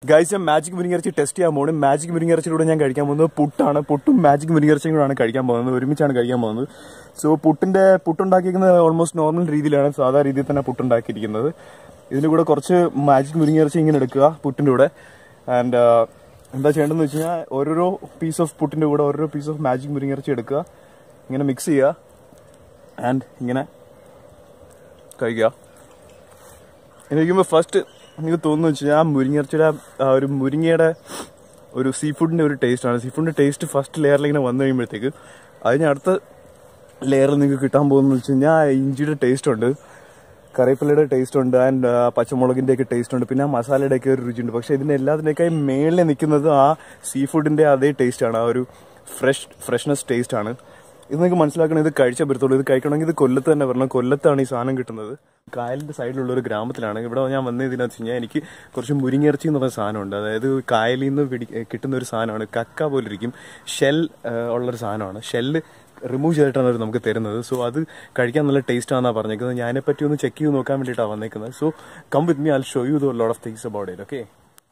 guys ഞാൻ magic മുരിങ്ങിറച്ചി test ചെയ്യാൻ പോകുന്നത് മാജിക് മുരിങ്ങിറച്ചിലൂടെ ഞാൻ കഴിക്കാൻ പോകുന്നത് പുട്ടാണ് പുട്ടും മാജിക് മുരിങ്ങിറച്ചിയും കൂടെയാണ് കഴിക്കാൻ പോകുന്നത് ഒരുമിച്ചാണ് കഴിക്കാൻ പോകുന്നത് സോ പുട്ടിന്റെ പുട്ടുണ്ടാക്കിയിരിക്കുന്നത് ഓൾമോസ്റ്റ് നോർമൽ രീതിയിലാണ് സാധാ രീതിയിൽ തന്നെ പുട്ടുണ്ടാക്കിയിരിക്കുന്നത് ഇതിന്റെ കൂടെ കുറച്ച് മാജിക് മുരിങ്ങിറച്ചി ഇങ്ങനെ എടുക്കുക പുട്ടിന്റെ കൂടെ ആൻഡ് എന്താ ചെയ്യേണ്ടതെന്ന് വെച്ച് കഴിഞ്ഞാൽ ഓരോരോ പീസ് ഓഫ് പുട്ടിന്റെ കൂടെ ഓരോരോ പീസ് ഓഫ് മാജിക് മുരിങ്ങിറച്ചി എടുക്കുക ഇങ്ങനെ മിക്സ് ചെയ്യുക ആൻഡ് ഇങ്ങനെ കഴിക്കുക എനിക്കുമ്പോൾ ഫസ്റ്റ് എനിക്ക് തോന്നുന്നു വെച്ച് കഴിഞ്ഞാൽ ആ മുരിങ്ങിറച്ചിയുടെ ആ ഒരു മുരിങ്ങയുടെ ഒരു സീ ഫുഡിന്റെ ഒരു ടേസ്റ്റ് ആണ് സീ ഫുഡിന്റെ ടേസ്റ്റ് ഫസ്റ്റ് ലെയറിൽ ഇങ്ങനെ വന്നു കഴിയുമ്പോഴത്തേക്ക് അതിന് അടുത്ത ലെയറിൽ നിങ്ങൾക്ക് കിട്ടാൻ പോകുന്നത് വെച്ച് കഴിഞ്ഞാൽ ഇഞ്ചിയുടെ ടേസ്റ്റ് ഉണ്ട് കറിവേപ്പിലയുടെ ടേസ്റ്റ് ഉണ്ട് ആൻഡ് പച്ചമുളകിന്റെ ഒക്കെ ടേസ്റ്റ് ഉണ്ട് പിന്നെ ആ മസാലയുടെ ഒക്കെ ഒരു രുചിയുണ്ട് പക്ഷെ ഇതിന്റെ എല്ലാത്തിനേക്കായി മേളിൽ നിൽക്കുന്നത് ആ സീ ഫുഡിന്റെ അതേ ടേസ്റ്റ് ആണ് ആ ഒരു ഫ്രഷ് ഫ്രഷ്നെസ് ടേസ്റ്റ് ആണ് ഇത് നിങ്ങൾക്ക് മനസ്സിലാക്കണം ഇത് കഴിച്ചേ പറ്റത്തുള്ളൂ ഇത് കഴിക്കണമെങ്കിൽ ഇത് കൊല്ലത്ത് തന്നെ വരണം കൊല്ലത്താണ് ഈ സാധനം കിട്ടുന്നത് കായലിന്റെ സൈഡിലുള്ള ഒരു ഗ്രാമത്തിലാണ് ഇവിടെ ഞാൻ വന്നത് ഇതിനകത്ത് വെച്ച് കഴിഞ്ഞാൽ എനിക്ക് കുറച്ച് മുരിങ്ങിറച്ചി എന്ന് പറഞ്ഞ സാധനമുണ്ട് അതായത് കായലിൽ നിന്ന് പിടി കിട്ടുന്ന ഒരു സാധനമാണ് കക്ക പോലെ ഇരിക്കും ഷെൽ ഉള്ളൊരു സാധനമാണ് ഷെല്ല് റിമൂവ് ചെയ്തിട്ടാണ് അവർ നമുക്ക് തരുന്നത് സോ അത് കഴിക്കാൻ നല്ല ടേസ്റ്റ് ആണെന്നാണ് പറഞ്ഞേക്കുന്നത് ഞാൻ പറ്റി ഒന്ന് ചെക്ക് ചെയ്ത് നോക്കാൻ വേണ്ടിയിട്ടാണ് വന്നേക്കുന്നത് so come with me I show you the lot of things about it okay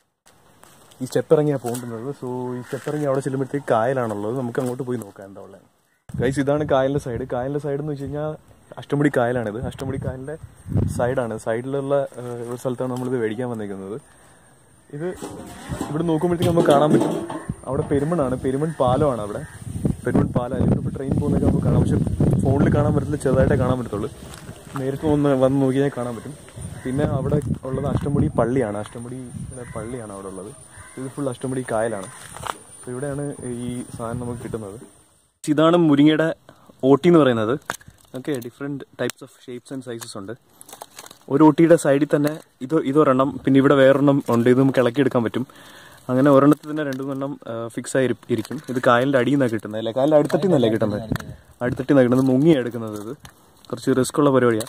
ഈ സ്റ്റെപ്പ് ഇറങ്ങിയാണ് പോകേണ്ടുന്നത് സോ ഈ സ്റ്റെപ്പ് ഇറങ്ങി അവിടെ ചെല്ലുമ്പോഴത്തേക്ക് കായലാണുള്ളത് നമുക്ക് അങ്ങോട്ട് പോയി നോക്കാം എന്താ ഉള്ളത് ഗൈസ് ഇതാണ് കായലിന്റെ സൈഡ് കായലിന്റെ സൈഡ് എന്ന് വെച്ച് കഴിഞ്ഞാൽ അഷ്ടമുടി കായലാണിത് അഷ്ടമുടി കായലിന്റെ സൈഡാണ് സൈഡിലുള്ള ഏഹ്, ഒരു സ്ഥലത്താണ് നമ്മളിത് മേടിക്കാൻ വന്നിരിക്കുന്നത് ഇത് ഇവിടെ നോക്കുമ്പോഴത്തേക്ക് നമുക്ക് കാണാൻ പറ്റും അവിടെ പെരുമണാണ് പെരുമൺ പാലമാണ് അവിടെ പെരുമൺ പാലം അതിലൂടെ ഇപ്പോൾ ട്രെയിൻ പോകുന്നതൊക്കെ നമുക്ക് കാണാം പക്ഷെ ഫോണിൽ കാണാൻ പറ്റില്ല ചെറുതായിട്ടേ കാണാൻ പറ്റത്തുള്ളൂ നേരിട്ട് ഒന്ന് വന്ന് നോക്കിയാൽ കാണാൻ പറ്റും പിന്നെ അവിടെ ഉള്ളത് അഷ്ടമുടി പള്ളിയാണ് അഷ്ടമുടി പള്ളിയാണ് അവിടെ ഉള്ളത് ഇത് ഫുൾ അഷ്ടമുടി കായലാണ് അപ്പോൾ ഇവിടെയാണ് ഈ സാധനം നമുക്ക് കിട്ടുന്നത് ഇതാണ് മുരിങ്ങയുടെ ഓട്ടി എന്ന് പറയുന്നത് okay different types of shapes and sizes ഉണ്ട് ഒരു ഓട്ടിയുടെ സൈഡിൽ തന്നെ ഇത് ഇതൊരെണ്ണം പിന്നെ ഇവിടെ വേറൊരെണ്ണം ഉണ്ട് ഇത് നമുക്ക് ഇളക്കിയെടുക്കാൻ പറ്റും അങ്ങനെ ഒരെണ്ണത്തിൽ തന്നെ രണ്ടു മൂന്നെണ്ണം ഫിക്സ് ആയി ഇരി- ഇരിക്കും ഇത് കായലിന്റെ അടിയിൽ നിന്നാണ് കിട്ടുന്നത് അല്ലേ കായലിന്റെ അടിത്തട്ടിൽ നിന്നല്ലേ കിട്ടുന്നത് അടിത്തട്ടിൽ നിന്നാണ് കിട്ടുന്നത് മുങ്ങിയാണ് എടുക്കുന്നത് ഇത് കുറച്ച് റിസ്ക് ഉള്ള പരിപാടിയാണ്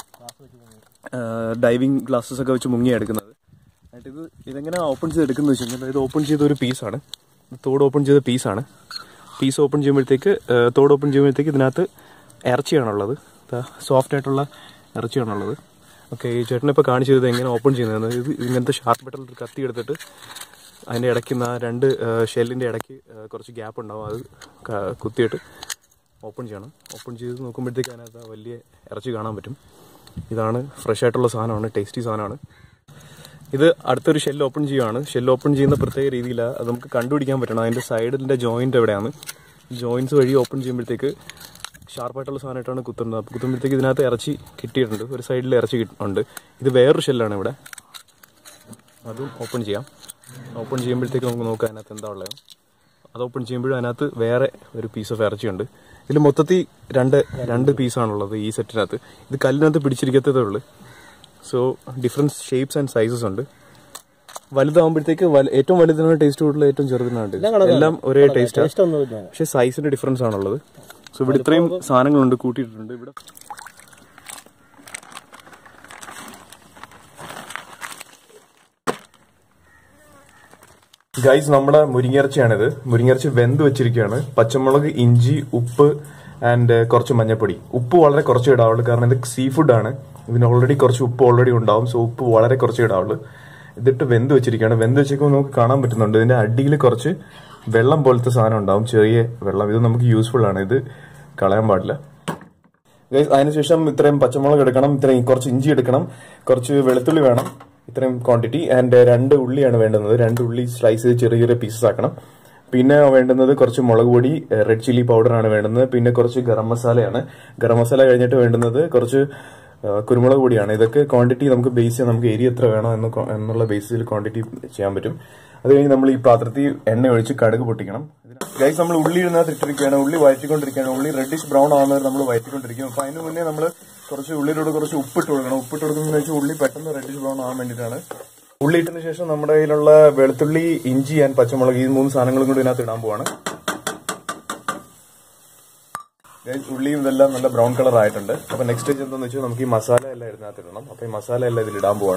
ഡൈവിംഗ് ഗ്ലാസ്സസ് ഒക്കെ വെച്ച് മുങ്ങിയാണ് എടുക്കുന്നത് എന്നിട്ട് ഇത് ഇതെങ്ങനെ ഓപ്പൺ ചെയ്ത് എടുക്കുന്നത് വെച്ച് കഴിഞ്ഞാൽ ഇത് ഓപ്പൺ ചെയ്ത ഒരു പീസാണ് തോട് ഓപ്പൺ ചെയ്ത പീസാണ് പീസ് ഓപ്പൺ ചെയ്യുമ്പോഴത്തേക്ക് ഏഹ്, തോട് ഓപ്പൺ ചെയ്യുമ്പോഴത്തേക്ക് ഇതിനകത്ത് ഇറച്ചിയാണുള്ളത് സോഫ്റ്റ് ആയിട്ടുള്ള ഇറച്ചിയാണുള്ളത് ഓക്കെ ഈ ചേട്ടനെ ഇപ്പോൾ കാണിച്ചു ചെയ്തത് എങ്ങനെ ഓപ്പൺ ചെയ്യുന്നത് ഇത് ഇങ്ങനത്തെ ഷാർപ്പ് ആയിട്ടുള്ള ഒരു കത്തി എടുത്തിട്ട് അതിൻ്റെ ഇടയ്ക്ക് നിന്ന് ആ രണ്ട് ഷെല്ലിൻ്റെ ഇടയ്ക്ക് ഏഹ്, കുറച്ച് ഗ്യാപ്പ് ഉണ്ടാവും അത് ക- കുത്തിയിട്ട് ഓപ്പൺ ചെയ്യണം ഓപ്പൺ ചെയ്ത് നോക്കുമ്പോഴത്തേക്ക് അതിനകത്ത് ആ വലിയ ഇറച്ചി കാണാൻ പറ്റും ഇതാണ് ഫ്രഷ് ആയിട്ടുള്ള സാധനമാണ് ടേസ്റ്റി സാധനമാണ് ഇത് അടുത്തൊരു ഷെൽ ഓപ്പൺ ചെയ്യുകയാണ് ഷെൽ ഓപ്പൺ ചെയ്യുന്ന പ്രത്യേക രീതിയിലാണ് അത് നമുക്ക് കണ്ടുപിടിക്കാൻ പറ്റണം അതിൻ്റെ സൈഡിൻ്റെ ജോയിൻ്റ് എവിടെയാണ് ജോയിൻസ് വഴി ഓപ്പൺ ചെയ്യുമ്പോഴത്തേക്ക് ഷാർപ്പായിട്ടുള്ള സാധനമായിട്ടാണ് കുത്തുന്നത് അപ്പോൾ കുത്തുമ്പോഴത്തേക്ക് ഇതിനകത്ത് ഇറച്ചി കിട്ടിയിട്ടുണ്ട് ഒരു സൈഡിൽ ഇറച്ചി കിട്ടി- ഉണ്ട് ഇത് വേറൊരു ഷെല്ലാണ് ഇവിടെ അതും ഓപ്പൺ ചെയ്യാം ഓപ്പൺ ചെയ്യുമ്പോഴത്തേക്ക് നമുക്ക് നോക്കാം അതിനകത്ത് എന്താ ഉള്ളത് അത് ഓപ്പൺ ചെയ്യുമ്പോഴും അതിനകത്ത് വേറെ ഒരു പീസ് ഓഫ് ഇറച്ചിയുണ്ട് ഇതിൽ മൊത്തത്തിൽ രണ്ട് രണ്ട് പീസാണുള്ളത് ഈ സെറ്റിനകത്ത് ഇത് കല്ലിനകത്ത് പിടിച്ചിരിക്കത്തതേ ഉള്ളൂ so different shapes and sizes ഉണ്ട് വലുതാകുമ്പോഴത്തേക്ക് വല- ഏറ്റവും വലുതിനാണ് ടേസ്റ്റ് കൂടുതൽ ഏറ്റവും ചെറുതിനാണ് എല്ലാം ഒരേ ടേസ്റ്റ് ഒന്നുമില്ല പക്ഷെ സൈസിന്റെ ഡിഫറൻസ് ആണുള്ളത് സോ ഇവിടെ ഇത്രയും സാധനങ്ങളുണ്ട് കൂട്ടിയിട്ടുണ്ട് ഇവിടെ ഗൈസ് നമ്മുടെ മുരിങ്ങിറച്ചിയാണിത് മുരിങ്ങിറച്ചി വെന്ത് വെച്ചിരിക്കുകയാണ് പച്ചമുളക് ഇഞ്ചി ഉപ്പ് ആൻഡ് കുറച്ച് മഞ്ഞപ്പൊടി ഉപ്പ് വളരെ കുറച്ച് ഇടാവുള്ളൂ കാരണം ഇത് സീ ഫുഡാണ് ഇതിന് ഓൾറെഡി കുറച്ച് ഉപ്പ് ഓൾറെഡി ഉണ്ടാവും സോ ഉപ്പ് വളരെ കുറച്ച് ഇടാവുള്ളൂ ഇതിട്ട് വെന്ത് വെച്ചിരിക്കുകയാണ് വെന്ത് വെച്ചേക്കുമ്പോൾ നമുക്ക് കാണാൻ പറ്റുന്നുണ്ട് ഇതിന്റെ അടിയിൽ കുറച്ച് വെള്ളം പോലത്തെ സാധനം ഉണ്ടാവും ചെറിയ വെള്ളം ഇത് നമുക്ക് യൂസ്ഫുൾ ആണ് ഇത് കളയാൻ പാടില്ല ഗൈസ് അതിനുശേഷം ഇത്രയും പച്ചമുളക് എടുക്കണം ഇത്രയും കുറച്ച് ഇഞ്ചി എടുക്കണം കുറച്ച് വെളുത്തുള്ളി വേണം ഇത്രയും ക്വാണ്ടിറ്റി ആൻഡ് രണ്ട് ഉള്ളിയാണ് വേണ്ടുന്നത് രണ്ട് ഉള്ളി സ്ലൈസ് ചെയ്ത് ചെറിയ ചെറിയ പീസസ് ആക്കണം പിന്നെ വേണ്ടുന്നത് കുറച്ച് മുളക് പൊടി റെഡ് ചില്ലി പൗഡർ ആണ് വേണ്ടുന്നത് പിന്നെ കുറച്ച് ഗരം മസാലയാണ് ഗരം മസാല കഴിഞ്ഞിട്ട് വേണ്ടുന്നത് കുറച്ച് ആ, കുരുമുളക് പൊടിയാണ് ഇതൊക്കെ ക്വാണ്ടിറ്റി നമുക്ക് ബേസ് ചെയ്യാൻ നമുക്ക് എരി എത്ര വേണം എന്ന് കൊ- എന്നുള്ള ബേസിൽ ക്വാണ്ടിറ്റി ചെയ്യാൻ പറ്റും അത് കഴിഞ്ഞ് നമ്മൾ ഈ പാത്രത്തിൽ എണ്ണ ഒഴിച്ച് കടുക് പൊട്ടിക്കണം ഗൈസ് നമ്മൾ ഉള്ളി ഇതിനകത്ത് ഇട്ടിരിക്കുകയാണ് ഉള്ളി വഴറ്റിക്കൊണ്ടിരിക്കുകയാണ് ഉള്ളി റെഡിഷ് ബ്രൗൺ ആവുന്നത് നമ്മൾ വഴറ്റിക്കൊണ്ടിരിക്കും അപ്പൊ അതിന് മുന്നേ നമ്മൾ കുറച്ച് ഉള്ളിയിലൂടെ കുറച്ച് ഉപ്പിട്ട് കൊടുക്കണം ഉപ്പിട്ട് കൊടുക്കുന്നതെന്ന് വെച്ചാൽ ഉള്ളി പെട്ടെന്ന് റെഡിഷ് ബ്രൗൺ ആവാൻ വേണ്ടിയിട്ടാണ് ഉള്ളി ഇട്ടതിന് ശേഷം നമ്മുടെ കയ്യിലുള്ള വെളുത്തുള്ളി ഇഞ്ചി ആൻഡ് പച്ചമുളക് ഈ മൂന്ന് സാധനങ്ങളും കൂടി ഇതിനകത്ത് ഇടാൻ പോവാണ് Guys, ഉള്ളിയും ഇതെല്ലാം നല്ല ബ്രൗൺ കളർ ആയിട്ടുണ്ട് അപ്പൊ നെക്സ്റ്റ് സ്റ്റേജ് എന്താണെന്ന് വെച്ചാൽ നമുക്ക് ഈ മസാല എല്ലാം ഇതിനകത്ത് ഇടണം അപ്പൊ ഈ മസാല എല്ലാം ഇതിൽ ഇടാൻ പോവാണ്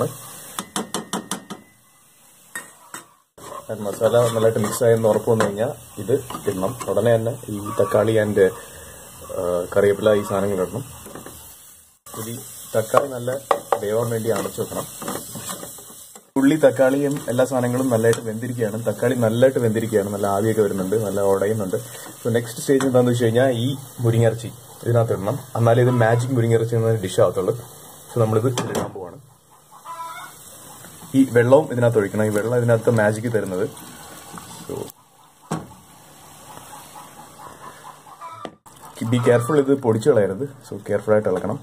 And മസാല നല്ലതായിട്ട് മിക്സ് ആയെന്ന് ഉറപ്പ് വന്നു കഴിഞ്ഞാൽ ഇത് ഇടണം ഉടനെ തന്നെ ഈ തക്കാളി ആൻഡ് കറിവേപ്പില ഈ സാധനങ്ങൾ ഇടണം ഇത് ഈ തക്കാളി നല്ല വേവാൻ വേണ്ടി അടച്ചു വെക്കണം ഉള്ളി തക്കാളിയും എല്ലാ സാധനങ്ങളും നല്ലതായിട്ട് വെന്തിരിക്കുകയാണ് തക്കാളി നല്ലതായിട്ട് വെന്തിരിക്കുകയാണ് നല്ല ആവിയൊക്കെ വരുന്നുണ്ട് നല്ല ഉടയുന്നുണ്ട് സോ നെക്സ്റ്റ് സ്റ്റേജ് എന്താണെന്ന് വെച്ച് കഴിഞ്ഞാൽ ഈ മുരിങ്ങിറച്ചി ഇതിനകത്ത് ഇടണം എന്നാലേ ഇത് മാജിക് മുരിങ്ങിറച്ചി എന്ന ഡിഷ് ആകത്തുള്ളൂ സോ നമ്മളിത് ഇതിലിടാൻ പോവാണ് ഈ വെള്ളവും ഇതിനകത്ത് ഒഴിക്കണം ഈ വെള്ളം ഇതിനകത്ത് മാജിക് തരുന്നത് സോ ബി കെയർഫുൾ ഇത് പൊടിച്ചു കളയരുത് സോ കെയർഫുൾ ആയിട്ട് ഇളക്കണം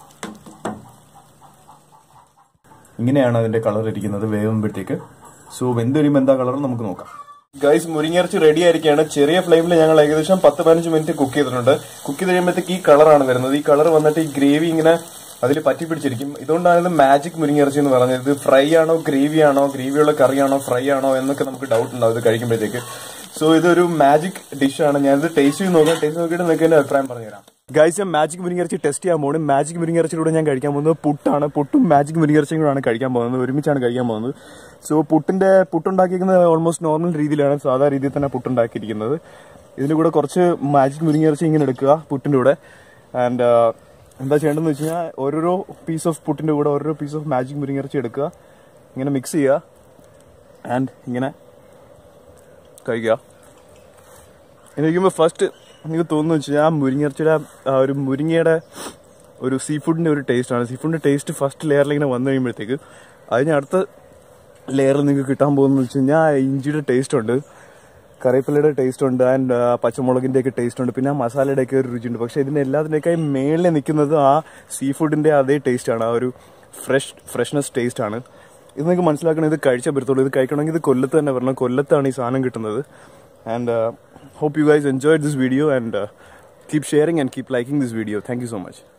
ഇങ്ങനെയാണ് അതിന്റെ കളർ ഇരിക്കുന്നത് വേവുമ്പോഴത്തേക്ക് സോ വെന്ത് കഴിയുമ്പോൾ എന്താ കളർ നമുക്ക് നോക്കാം ഗൈസ് മുരിങ്ങിറച്ചി റെഡി ആയിരിക്കുകയാണ് ചെറിയ ഫ്ലെയിമിൽ ഞങ്ങൾ ഏകദേശം പത്ത് പതിനഞ്ച് മിനിറ്റ് കുക്ക് ചെയ്തിട്ടുണ്ട് കുക്ക് ചെയ്ത് കഴിയുമ്പോഴത്തേക്ക് ഈ കളറാണ് വരുന്നത് ഈ കളർ വന്നിട്ട് ഈ ഗ്രേവി ഇങ്ങനെ അതിൽ പറ്റി പിടിച്ചിരിക്കും ഇതുകൊണ്ടാണ് ഇത് മാജിക് മുരിങ്ങിറച്ചി എന്ന് പറഞ്ഞത് ഇത് ഫ്രൈ ആണോ ഗ്രേവി ആണോ ഗ്രേവിയുള്ള കറിയാണോ ഫ്രൈ ആണോ എന്നൊക്കെ നമുക്ക് ഡൗട്ട് ഉണ്ടാവും ഇത് കഴിക്കുമ്പോഴത്തേക്ക് സോ ഇതൊരു മാജിക് ഡിഷാണ് ഞാനിത് ടേസ്റ്റ് ചെയ്ത് നോക്കാം ടേസ്റ്റ് നോക്കിയിട്ട് നിങ്ങൾക്ക് എന്റെ അഭിപ്രായം പറഞ്ഞുതരാം ഗൈസ് ഞാൻ മാജിക് മുരിങ്ങിറച്ചി ടെസ്റ്റ് ചെയ്യാൻ പോകുന്നത് മാജിക് മുരിങ്ങിറച്ചിലൂടെ ഞാൻ കഴിക്കാൻ പോകുന്നത് പുട്ടാണ് പുട്ടും മാജിക് മുരിങ്ങിറച്ചിയും കൂടെയാണ് കഴിക്കാൻ പോകുന്നത് ഒരുമിച്ചാണ് കഴിക്കാൻ പോകുന്നത് സോ പുട്ടിന്റെ പുട്ടുണ്ടാക്കിയിരിക്കുന്നത് ഓൾമോസ്റ്റ് നോർമൽ രീതിയിലാണ് സാധാ രീതിയിൽ തന്നെ പുട്ടുണ്ടാക്കിയിരിക്കുന്നത് ഇതിന്റെ കൂടെ കുറച്ച് മാജിക് മുരിങ്ങിറച്ചി ഇങ്ങനെ എടുക്കുക പുട്ടിന്റെ കൂടെ ആൻഡ് എന്താ ചെയ്യേണ്ടതെന്ന് വെച്ച് കഴിഞ്ഞാൽ ഓരോരോ പീസ് ഓഫ് പുട്ടിന്റെ കൂടെ ഓരോരോ പീസ് ഓഫ് മാജിക് മുരിങ്ങിറച്ചി എടുക്കുക ഇങ്ങനെ മിക്സ് ചെയ്യുക ആൻഡ് ഇങ്ങനെ കഴിക്കുക എനിക്കുമ്പോൾ ഫസ്റ്റ് എനിക്ക് തോന്നുന്നു വെച്ച് കഴിഞ്ഞാൽ ആ മുരിങ്ങിറച്ചിയുടെ ആ ഒരു മുരിങ്ങയുടെ ഒരു സീ ഫുഡിന്റെ ഒരു ടേസ്റ്റ് ആണ് സീ ഫുഡിന്റെ ടേസ്റ്റ് ഫസ്റ്റ് ലെയറിൽ ഇങ്ങനെ വന്നു കഴിയുമ്പോഴത്തേക്ക് അതിന് അടുത്ത ലെയറിൽ നിങ്ങൾക്ക് കിട്ടാൻ പോകുന്നത് വെച്ച് കഴിഞ്ഞാൽ ഇഞ്ചിയുടെ ടേസ്റ്റ് ഉണ്ട് കറിവേപ്പിലയുടെ ടേസ്റ്റ് ഉണ്ട് ആൻഡ് പച്ചമുളകിന്റെ ഒക്കെ ടേസ്റ്റ് ഉണ്ട് പിന്നെ ആ മസാലയുടെ ഒക്കെ ഒരു രുചിയുണ്ട് പക്ഷെ ഇതിന്റെ എല്ലാത്തിനേക്കായി മേളിൽ നിൽക്കുന്നത് ആ സീ ഫുഡിന്റെ അതേ ടേസ്റ്റ് ആണ് ആ ഒരു ഫ്രഷ് ഫ്രഷ്നെസ് ടേസ്റ്റ് ആണ് ഇത് നിങ്ങൾക്ക് മനസ്സിലാക്കണം ഇത് കഴിച്ചാൽ പറ്റത്തുള്ളൂ ഇത് കഴിക്കണമെങ്കിൽ ഇത് കൊല്ലത്ത് തന്നെ വരണം കൊല്ലത്താണ് ഈ സാധനം കിട്ടുന്നത് and hope you guys enjoyed this video and uh, keep sharing and keep liking this video thank you so much